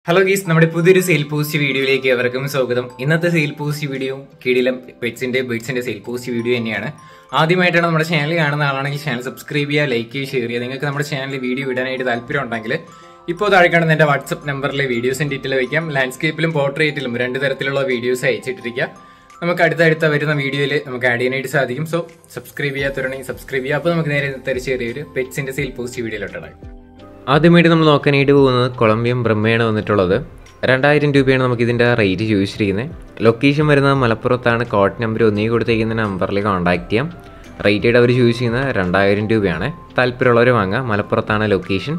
hello ഗീസ് നമ്മുടെ പുതിയൊരു sale post വീഡിയോയിലേക്ക് എവർക്കും സ്വാഗതം ഇന്നത്തെ സെയിൽ പോസ്റ്റ് വീഡിയോ കീഴിലും പെറ്റ്സിന്റെ ബേഡ്സിന്റെ സെയിൽ പോസ്റ്റ് വീഡിയോ തന്നെയാണ് ആദ്യമായിട്ടാണ് നമ്മുടെ ചാനൽ കാണുന്ന ആളാണെങ്കിൽ ചാനൽ സബ്സ്ക്രൈബ് ചെയ്യുക ലൈക്ക് ചെയ്യുക ഷെയർ ചെയ്യുക നിങ്ങൾക്ക് നമ്മുടെ ചാനലിൽ വീഡിയോ ഇടാനായിട്ട് താല്പര്യം ഉണ്ടെങ്കിൽ ഇപ്പോൾ താഴെ കാണുന്ന എന്റെ വാട്സ്ആപ്പ് നമ്പറിലെ വീഡിയോസിന്റെ ഡീറ്റെയിൽ വയ്ക്കാം ലാൻഡ്സ്കേപ്പിലും പോർട്രേറ്റിലും രണ്ട് തരത്തിലുള്ള വീഡിയോസ് അയച്ചിട്ടിരിക്കുക നമുക്ക് അടുത്തടുത്ത വരുന്ന വീഡിയോയിൽ നമുക്ക് ആഡ് ചെയ്യാനായിട്ട് സാധിക്കും സോ സബ്സ്ക്രൈബ് ചെയ്യാത്തവരുണ്ടെങ്കിൽ സബ്സ്ക്രൈബ് ചെയ്യുക അപ്പോൾ നമുക്ക് നേരെ ഇന്നത്തെ ചെറിയൊരു പെറ്റ്സിന്റെ സെയിൽ പോസ്റ്റ് വീഡിയോയിലോട്ടാണ് ആദ്യമായിട്ട് നമ്മൾ നോക്കാനായിട്ട് പോകുന്നത് കൊളംബിയം ബ്രഹ്മയാണ് വന്നിട്ടുള്ളത് രണ്ടായിരം രൂപയാണ് നമുക്ക് ഇതിൻ്റെ റേറ്റ് ചോദിച്ചിരിക്കുന്നത് ലൊക്കേഷൻ വരുന്നത് മലപ്പുറത്താണ് കോട്ട് നമ്പർ ഒന്നീ കൊടുത്തേക്കുന്ന നമ്പറിൽ കോൺടാക്ട് ചെയ്യാം റേറ്റ് അവർ ചോദിച്ചിരിക്കുന്നത് രണ്ടായിരം രൂപയാണ് താല്പര്യമുള്ളവർ വാങ്ങാം മലപ്പുറത്താണ് ലൊക്കേഷൻ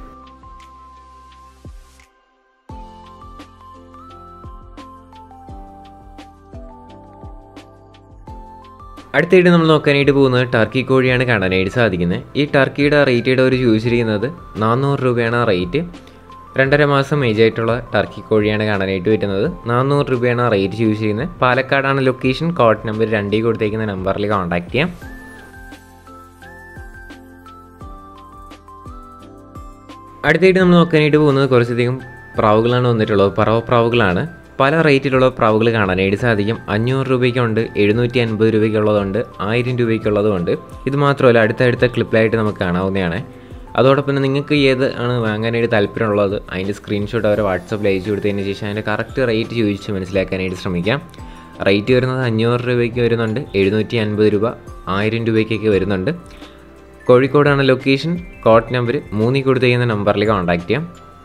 അടുത്തായിട്ട് നമ്മൾ നോക്കാനായിട്ട് പോകുന്നത് ടർക്കി കോഴിയാണ് കാണാനായിട്ട് സാധിക്കുന്നത് ഈ ടർക്കിയുടെ റേറ്റ് അവർ ചോദിച്ചിരിക്കുന്നത് നാനൂറ് രൂപയാണ് റേറ്റ് രണ്ടര മാസം ഏജ് ആയിട്ടുള്ള ടർക്കി കോഴിയാണ് കാണാനായിട്ട് വരുന്നത് നാനൂറ് രൂപയാണ് റേറ്റ് ചോദിച്ചിരിക്കുന്നത് പാലക്കാടാണ് ലൊക്കേഷൻ കോഡ് നമ്പർ രണ്ടിൽ കൊടുത്തേക്കുന്ന നമ്പറിൽ കോൺടാക്ട് ചെയ്യാം അടുത്തായിട്ട് നമ്മൾ നോക്കാനായിട്ട് പോകുന്നത് കുറച്ചധികം പ്രാവുകളാണ് വന്നിട്ടുള്ളത് പറവ പ്രാവുകളാണ് പല റേറ്റിലുള്ള പ്രാവുകൾ കാണാനായിട്ട് സാധിക്കും അഞ്ഞൂറ് രൂപയ്ക്കുണ്ട് എഴുന്നൂറ്റി അൻപത് രൂപയ്ക്കുള്ളതുണ്ട് ആയിരം രൂപയ്ക്കുള്ളതുമുണ്ട് ഇത് മാത്രമല്ല അടുത്തടുത്ത ക്ലിപ്പിലായിട്ട് നമുക്ക് കാണാവുന്നതാണ് അതോടൊപ്പം തന്നെ നിങ്ങൾക്ക് ഏത് ആണ് വാങ്ങാനായിട്ട് താല്പര്യമുള്ളത് അതിൻ്റെ സ്ക്രീൻഷോട്ട് അവരെ വാട്സപ്പിൽ അയച്ചു കൊടുത്തതിന് ശേഷം അതിൻ്റെ കറക്റ്റ് റേറ്റ് ചോദിച്ച് മനസ്സിലാക്കാനായിട്ട് ശ്രമിക്കാം റേറ്റ് വരുന്നത് അഞ്ഞൂറ് രൂപയ്ക്ക് വരുന്നുണ്ട് എഴുന്നൂറ്റി അൻപത് രൂപ ആയിരം രൂപയ്ക്കൊക്കെ വരുന്നുണ്ട് കോഴിക്കോടാണ് ലൊക്കേഷൻ കോട്ട് നമ്പർ മൂന്നിൽ കൊടുത്തേക്കുന്ന നമ്പറിൽ കോൺടാക്ട് ചെയ്യാം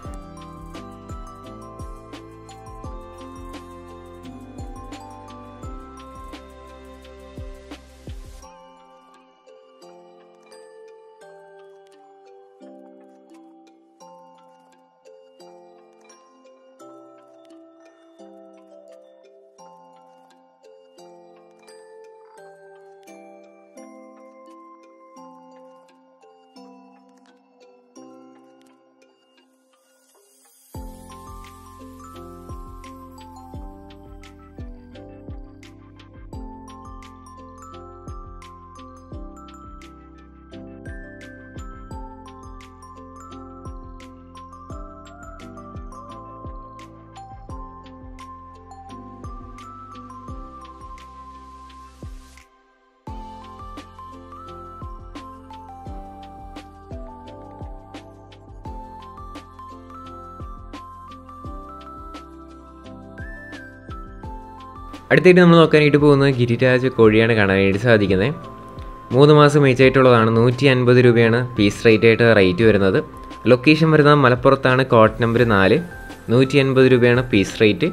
അടുത്തായിട്ട് നമ്മൾ നോക്കാനായിട്ട് പോകുന്നത് ഗിരിരാജ കോഴിയാണ് കാണാനായിട്ട് സാധിക്കുന്നത് മൂന്ന് മാസം ഏജായിട്ടുള്ളതാണ് നൂറ്റി അൻപത് രൂപയാണ് പീസ് റേറ്റ് ആയിട്ട് റേറ്റ് വരുന്നത് ലൊക്കേഷൻ വരുന്നത് മലപ്പുറത്താണ് കോട്ട് നമ്പർ നാല് നൂറ്റി അൻപത് രൂപയാണ് പീസ് റേറ്റ്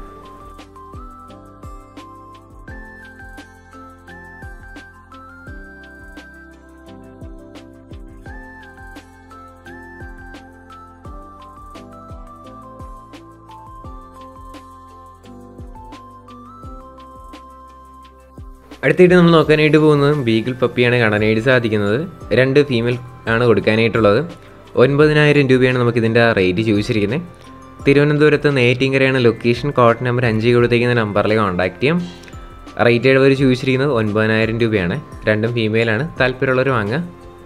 അടുത്തായിട്ട് നമ്മൾ നോക്കാനായിട്ട് പോകുന്നത് ബീഗിൾ പപ്പിയാണ് കാണാനായിട്ട് സാധിക്കുന്നത് രണ്ട് ഫീമെയിൽ ആണ് കൊടുക്കാനായിട്ടുള്ളത് ഒൻപതിനായിരം രൂപയാണ് നമുക്ക് ഇതിൻ്റെ റേറ്റ് ചോദിച്ചിരിക്കുന്നത് തിരുവനന്തപുരത്ത് നെയ്റ്റിങ്കരയാണ് ലൊക്കേഷൻ കോട്ട് നമ്പർ അഞ്ച് കൊടുത്തേക്കുന്ന നമ്പറിൽ കോൺടാക്ട് ചെയ്യാം റേറ്റ് അവർ ചോദിച്ചിരിക്കുന്നത് ഒൻപതിനായിരം രൂപയാണ് രണ്ടും ഫീമെയിലാണ് താല്പര്യമുള്ളവർ വാങ്ങുക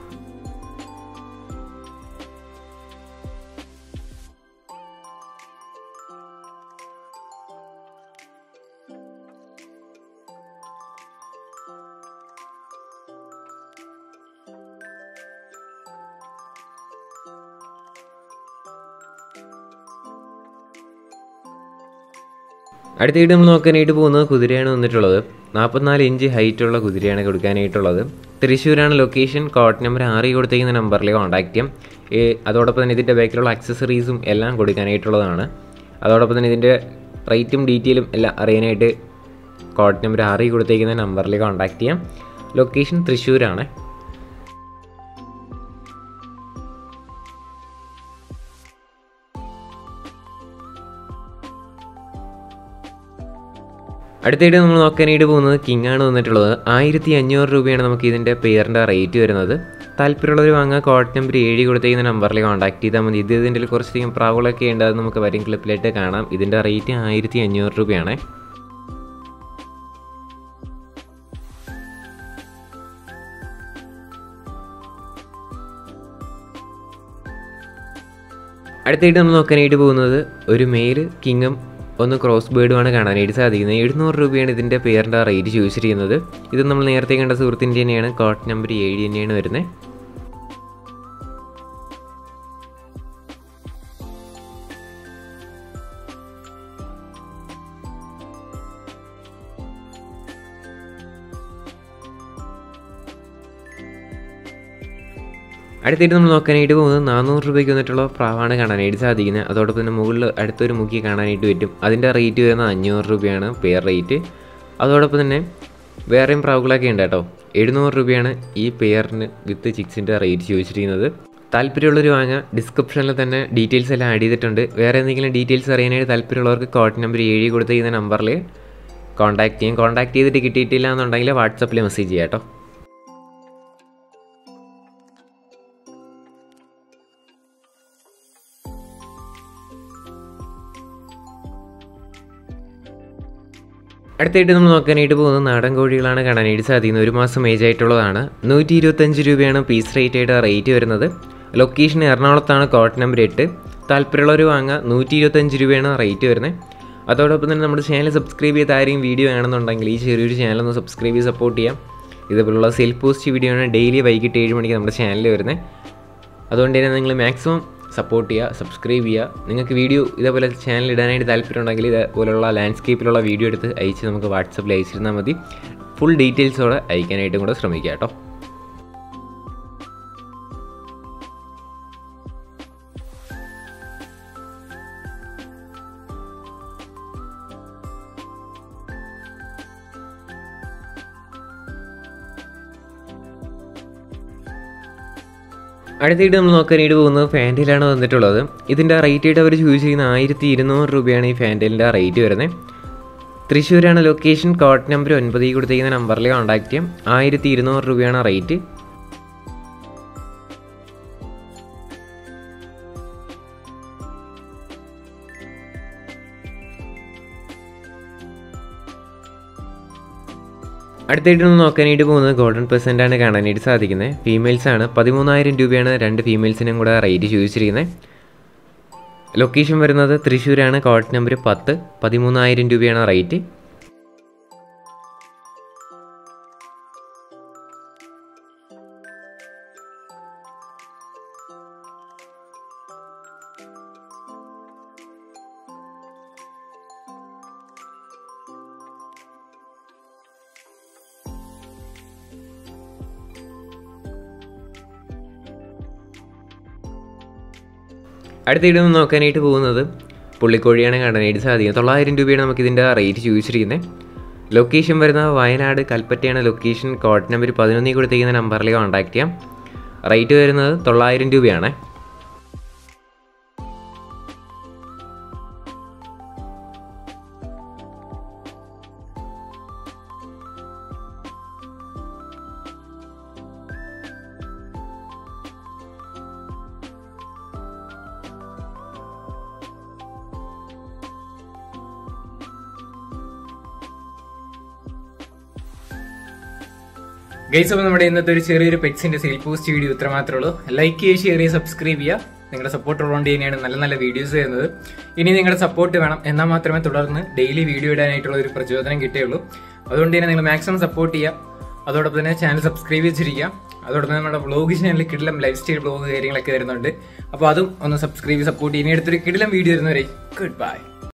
അടുത്തായിട്ട് നമ്മൾ നോക്കാനായിട്ട് പോകുന്നത് കുതിരയാണ് വന്നിട്ടുള്ളത് നാൽപ്പത്തിനാല് ഇഞ്ച് ഹൈറ്റുള്ള കുതിരയാണ് കൊടുക്കാനായിട്ടുള്ളത് തൃശ്ശൂരാണ് ലൊക്കേഷൻ കോട്ട് നമ്പർ ആറി കൊടുത്തേക്കുന്ന നമ്പറിൽ കോൺടാക്ട് ചെയ്യാം ഈ അതോടൊപ്പം തന്നെ ഇതിൻ്റെ ബാക്കിലുള്ള അക്സസറീസും എല്ലാം കൊടുക്കാനായിട്ടുള്ളതാണ് അതോടൊപ്പം തന്നെ ഇതിൻ്റെ റേറ്റും ഡീറ്റെയിലും എല്ലാം അറിയാനായിട്ട് കോട്ട് നമ്പർ ആറി കൊടുത്തേക്കുന്ന നമ്പറിൽ കോൺടാക്ട് ചെയ്യാം ലൊക്കേഷൻ തൃശ്ശൂരാണ് അടുത്തായിട്ട് നമ്മൾ നോക്കാനായിട്ട് പോകുന്നത് കിങ് ആണ് വന്നിട്ടുള്ളത് ആയിരത്തി അഞ്ഞൂറ് രൂപയാണ് നമുക്ക് ഇതിൻ്റെ പെയറിൻ്റെ റേറ്റ് വരുന്നത് താല്പര്യമുള്ളവർ വാങ്ങാൻ കോട്ട് നമ്പർ ഏഴ് കൊടുത്തേക്കുന്ന നമ്പറിൽ കോൺടാക്ട് ചെയ്താൽ മതി ഇത് ഇതിൻ്റെ കുറച്ചധികം പ്രാവുകളൊക്കെ ഉണ്ട് അത് നമുക്ക് വരും ക്ലിപ്പിലായിട്ട് കാണാം ഇതിൻ്റെ റേറ്റ് ആയിരത്തി അഞ്ഞൂറ് രൂപയാണ് അടുത്തായിട്ട് നമ്മൾ നോക്കാനായിട്ട് പോകുന്നത് ഒരു മെയിൽ കിങ്ങും ഒന്ന് ക്രോസ് ബേർഡുമാണ് കാണാനായിട്ട് സാധിക്കുന്നത് എഴുന്നൂറ് രൂപയാണ് ഇതിൻ്റെ പേരിൻ്റെ റേറ്റ് ചോദിച്ചിരിക്കുന്നത് ഇത് നമ്മൾ നേരത്തെ കണ്ട സുഹൃത്തിൻ്റെ തന്നെയാണ് കോട്ട് നമ്പർ ഏഴ് തന്നെയാണ് വരുന്നത് അടുത്തായിട്ട് നമ്മൾ നോക്കാനായിട്ട് പോകുന്നത് നാനൂറ് രൂപയ്ക്ക് വന്നിട്ടുള്ള പ്രാവാണ് കാണാനായിട്ട് സാധിക്കുന്നത് അതോടൊപ്പം തന്നെ മുകളിൽ അടുത്തൊരു മുക്കി കാണാനായിട്ട് പറ്റും അതിൻ്റെ റേറ്റ് വരുന്നത് അഞ്ഞൂറ് രൂപയാണ് പെയർ റേറ്റ് അതോടൊപ്പം തന്നെ വേറെയും പ്രാവുകളൊക്കെ ഉണ്ട് കേട്ടോ എഴുന്നൂറ് രൂപയാണ് ഈ പെയറിന് വിത്ത് ചിക്സിൻ്റെ റേറ്റ് ചോദിച്ചിരിക്കുന്നത് താല്പര്യമുള്ളവർ വാങ്ങാം ഡിസ്ക്രിപ്ഷനിൽ തന്നെ ഡീറ്റെയിൽസ് എല്ലാം ആഡ് ചെയ്തിട്ടുണ്ട് വേറെ എന്തെങ്കിലും ഡീറ്റെയിൽസ് അറിയാനായിട്ട് താല്പര്യമുള്ളവർക്ക് കോഡ് നമ്പർ ഏഴ് കൊടുത്തിരിക്കുന്ന നമ്പറിൽ കോൺടാക്ട് ചെയ്യും കോൺടാക്ട് ചെയ്തിട്ട് കിട്ടിയിട്ടില്ല എന്നുണ്ടെങ്കിൽ വാട്സപ്പിൽ മെസ്സേജ് ചെയ്യാം കേട്ടോ അടുത്തായിട്ട് നമ്മൾ നോക്കാനായിട്ട് പോകുന്നത് നാടൻ കോഴികളാണ് കാണാനായിട്ട് സാധിക്കുന്നത് ഒരു മാസം ഏജ് ആയിട്ടുള്ളതാണ് നൂറ്റി ഇരുപത്തഞ്ച് രൂപയാണ് പീസ് റേറ്റ് ആയിട്ട് റേറ്റ് വരുന്നത് ലൊക്കേഷൻ എറണാകുളത്താണ് കോട്ട് നമ്പർ എട്ട് താല്പര്യമുള്ളവർ വാങ്ങാം നൂറ്റി ഇരുപത്തഞ്ച് രൂപയാണ് റേറ്റ് വരുന്നത് അതോടൊപ്പം തന്നെ നമ്മുടെ ചാനൽ സബ്സ്ക്രൈബ് ചെയ്ത് ആരെയും വീഡിയോ ആണെന്നുണ്ടെങ്കിൽ ഈ ചെറിയൊരു ചാനൽ ഒന്ന് സബ്സ്ക്രൈബ് ചെയ്ത് സപ്പോർട്ട് ചെയ്യാം ഇതുപോലുള്ള സെൽഫ് പോസ്റ്റ് വീഡിയോ ആണ് ഡെയിലി വൈകിട്ട് ഏഴ് മണിക്ക് നമ്മുടെ ചാനലിൽ വരുന്നത് അതുകൊണ്ട് തന്നെ നിങ്ങൾ മാക്സിമം സപ്പോർട്ട് ചെയ്യുക സബ്സ്ക്രൈബ് ചെയ്യുക നിങ്ങൾക്ക് വീഡിയോ ഇതേപോലെ ചാനൽ ഇടാനായിട്ട് താല്പര്യമുണ്ടെങ്കിൽ ഇതേപോലുള്ള ലാൻഡ്സ്കേപ്പിലുള്ള വീഡിയോ എടുത്ത് അയച്ച് നമുക്ക് വാട്സപ്പിൽ അയച്ചിരുന്നാൽ മതി ഫുൾ ഡീറ്റെയിൽസോടെ അയക്കാനായിട്ടും കൂടെ ശ്രമിക്കുക കേട്ടോ അടുത്തായിട്ട് നമ്മൾ നോക്കാനായിട്ട് പോകുന്നത് ഫാൻറ്റയിലാണ് വന്നിട്ടുള്ളത് ഇതിൻ്റെ റേറ്റ് ആയിട്ട് അവർ ചൂസ് ചെയ്യുന്ന ആയിരത്തി ഇരുന്നൂറ് രൂപയാണ് ഈ ഫാൻറ്റയിലിൻ്റെ റേറ്റ് വരുന്നത് തൃശ്ശൂരാണ് ലൊക്കേഷൻ കോഡ് നമ്പർ ഒൻപത് ഈ കൊടുത്തിരിക്കുന്ന നമ്പറിൽ കോൺടാക്ട് ചെയ്യാം ആയിരത്തി ഇരുന്നൂറ് രൂപയാണ് റേറ്റ് അടുത്തായിട്ട് നമ്മൾ നോക്കാനായിട്ട് പോകുന്നത് ഗോൾഡൻ പെർസെൻ്റ് ആണ് കാണാനായിട്ട് സാധിക്കുന്നത് ഫീമെയിൽസ് ആണ് പതിമൂന്നായിരം രൂപയാണ് രണ്ട് ഫീമെയിൽസിനും കൂടെ റേറ്റ് ചോദിച്ചിരിക്കുന്നത് ലൊക്കേഷൻ വരുന്നത് തൃശ്ശൂരാണ് കോട്ട് നമ്പർ പത്ത് പതിമൂന്നായിരം രൂപയാണ് റേറ്റ് അടുത്തിടെ നിന്ന് നോക്കാനായിട്ട് പോകുന്നത് പുള്ളിക്കോഴിയാണ് കാണാനായിട്ട് സാധിക്കുന്നത് തൊള്ളായിരം രൂപയാണ് നമുക്ക് ഇതിൻ്റെ റേറ്റ് ചോദിച്ചിരിക്കുന്നത് ലൊക്കേഷൻ വരുന്നത് വയനാട് കൽപ്പറ്റയാണ് ലൊക്കേഷൻ കോഡ് നമ്പർ പതിനൊന്നിൽ കൊടുത്തിരിക്കുന്ന നമ്പറിൽ കോൺടാക്ട് ചെയ്യാം റേറ്റ് വരുന്നത് തൊള്ളായിരം രൂപയാണ് ഗൈസ് അപ്പോൾ നമ്മുടെ ഇന്നത്തെ ഒരു ചെറിയൊരു പെറ്റ്സിന്റെ സെയിൽ പോസ്റ്റ് വീഡിയോ ഇത്ര മാത്രമേ ഉള്ളൂ ലൈക്ക് ചെയ്യുക ഷെയർ ചെയ്യുക സബ്സ്ക്രൈബ് ചെയ്യുക നിങ്ങളുടെ സപ്പോർട്ട് ഉള്ളതുകൊണ്ട് തന്നെയാണ് നല്ല നല്ല വീഡിയോസ് ചെയ്യുന്നത് ഇനി നിങ്ങളുടെ സപ്പോർട്ട് വേണം എന്നാൽ മാത്രമേ തുടർന്ന് ഡെയിലി വീഡിയോ ഇടാനായിട്ടുള്ള ഒരു പ്രചോദനം കിട്ടുകയുള്ളൂ അതുകൊണ്ട് തന്നെ നിങ്ങൾ മാക്സിമം സപ്പോർട്ട് ചെയ്യുക അതോടൊപ്പം തന്നെ ചാനൽ സബ്സ്ക്രൈബ് ചെയ്തിരിക്കുക അതോടൊപ്പം നമ്മുടെ വ്ളോഗ് ചാനലിൽ കിടിലം ലൈഫ് സ്റ്റൈൽ വ്ളോഗ് കാര്യങ്ങളൊക്കെ വരുന്നുണ്ട് അപ്പോൾ അതും ഒന്ന് സബ്സ്ക്രൈബ് സപ്പോർട്ട് ചെയ്യുക ഇനി അടുത്തൊരു കിടിലം വീഡിയോ വരുന്നവരെ ഗുഡ് ബൈ